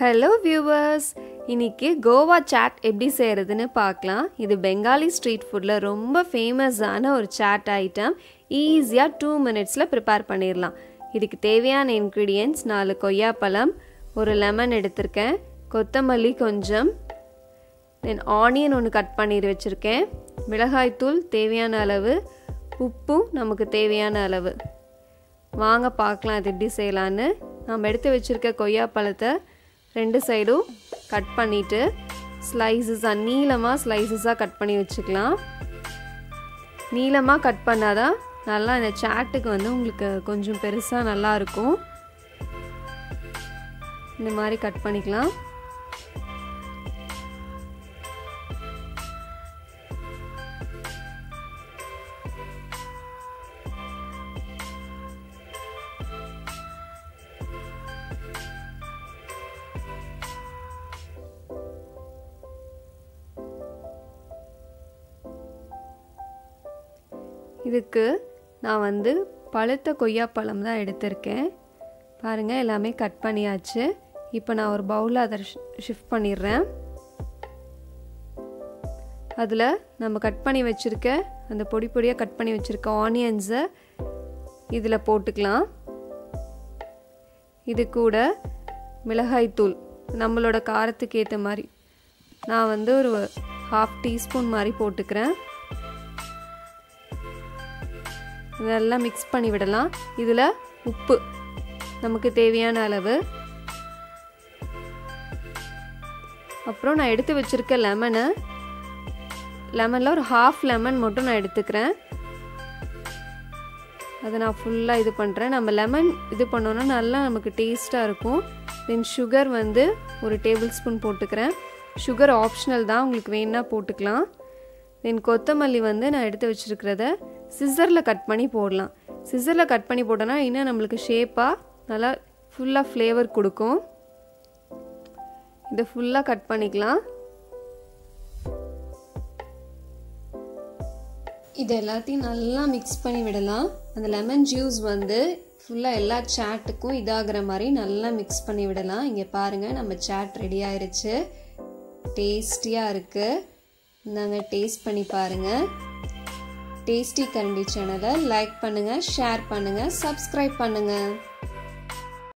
hello viewers இன்னைக்கு Goa chat எப்படி செய்கிறதுன்னு பார்க்கலாம் இது பெங்காலி ஸ்ட்ரீட் ஃபுட்டில் ரொம்ப ஃபேமஸான ஒரு சாட் ஐட்டம் ஈஸியாக டூ மினிட்ஸில் ப்ரிப்பேர் பண்ணிடலாம் இதுக்கு தேவையான இன்க்ரீடியன்ட்ஸ் நாலு கொய்யாப்பழம் ஒரு லெமன் எடுத்திருக்கேன் கொத்தமல்லி கொஞ்சம் தென் ஆனியன் ஒன்று கட் பண்ணி வச்சுருக்கேன் மிளகாய்த்தூள் தேவையான அளவு உப்பும் நமக்கு தேவையான அளவு வாங்க பார்க்கலாம் அது எப்படி செய்யலான்னு நம்ம எடுத்து வச்சுருக்க கொய்யாப்பழத்தை ரெண்டு சைடும் கட் பண்ணிவிட்டு ஸ்லைசஸாக நீளமாக ஸ்லைசஸாக கட் பண்ணி வச்சுக்கலாம் நீளமாக கட் பண்ணாதான் நல்லா இந்த சாட்டுக்கு வந்து உங்களுக்கு கொஞ்சம் பெருசாக நல்லாயிருக்கும் இந்த மாதிரி கட் பண்ணிக்கலாம் இதுக்கு நான் வந்து பழுத்த கொய்யாப்பழம் தான் எடுத்திருக்கேன் பாருங்கள் எல்லாமே கட் பண்ணியாச்சு இப்போ நான் ஒரு பவுலில் அதை ஷிஃப்ட் பண்ணிடுறேன் அதில் நம்ம கட் பண்ணி வச்சுருக்க அந்த பொடி பொடியாக கட் பண்ணி வச்சுருக்க ஆனியன்ஸை இதில் போட்டுக்கலாம் இது கூட மிளகாய்த்தூள் நம்மளோட காரத்துக்கு ஏற்ற மாதிரி நான் வந்து ஒரு ஹாஃப் டீஸ்பூன் மாதிரி போட்டுக்கிறேன் இதெல்லாம் மிக்ஸ் பண்ணி விடலாம் இதில் உப்பு நமக்கு தேவையான அளவு அப்புறம் நான் எடுத்து வச்சுருக்க லெமனை லெமனில் ஒரு ஹாஃப் லெமன் மட்டும் நான் எடுத்துக்கிறேன் அதை நான் ஃபுல்லாக இது பண்ணுறேன் நம்ம லெமன் இது பண்ணோன்னா நல்லா நமக்கு டேஸ்ட்டாக இருக்கும் தென் சுகர் வந்து ஒரு டேபிள் ஸ்பூன் போட்டுக்கிறேன் சுகர் ஆப்ஷனல் தான் உங்களுக்கு வேணால் போட்டுக்கலாம் தென் கொத்தமல்லி வந்து நான் எடுத்து வச்சுருக்கிறத சிசரில் கட் பண்ணி போடலாம் சிசரில் கட் பண்ணி போட்டோன்னா இன்னும் நம்மளுக்கு ஷேப்பாக நல்லா ஃபுல்லாக ஃப்ளேவர் கொடுக்கும் இதை ஃபுல்லாக கட் பண்ணிக்கலாம் இது எல்லாத்தையும் நல்லா மிக்ஸ் பண்ணி விடலாம் அந்த லெமன் ஜூஸ் வந்து ஃபுல்லாக எல்லா சாட்டுக்கும் இதாகிற மாதிரி நல்லா மிக்ஸ் பண்ணி விடலாம் இங்கே பாருங்கள் நம்ம சாட் ரெடி ஆயிருச்சு டேஸ்டியாக இருக்குது இந்தாங்க டேஸ்ட் பண்ணி பாருங்கள் டேஸ்டி கரண்டி சேனலை லைக் பண்ணுங்கள் ஷேர் பண்ணுங்கள் சப்ஸ்கிரைப் பண்ணுங்கள்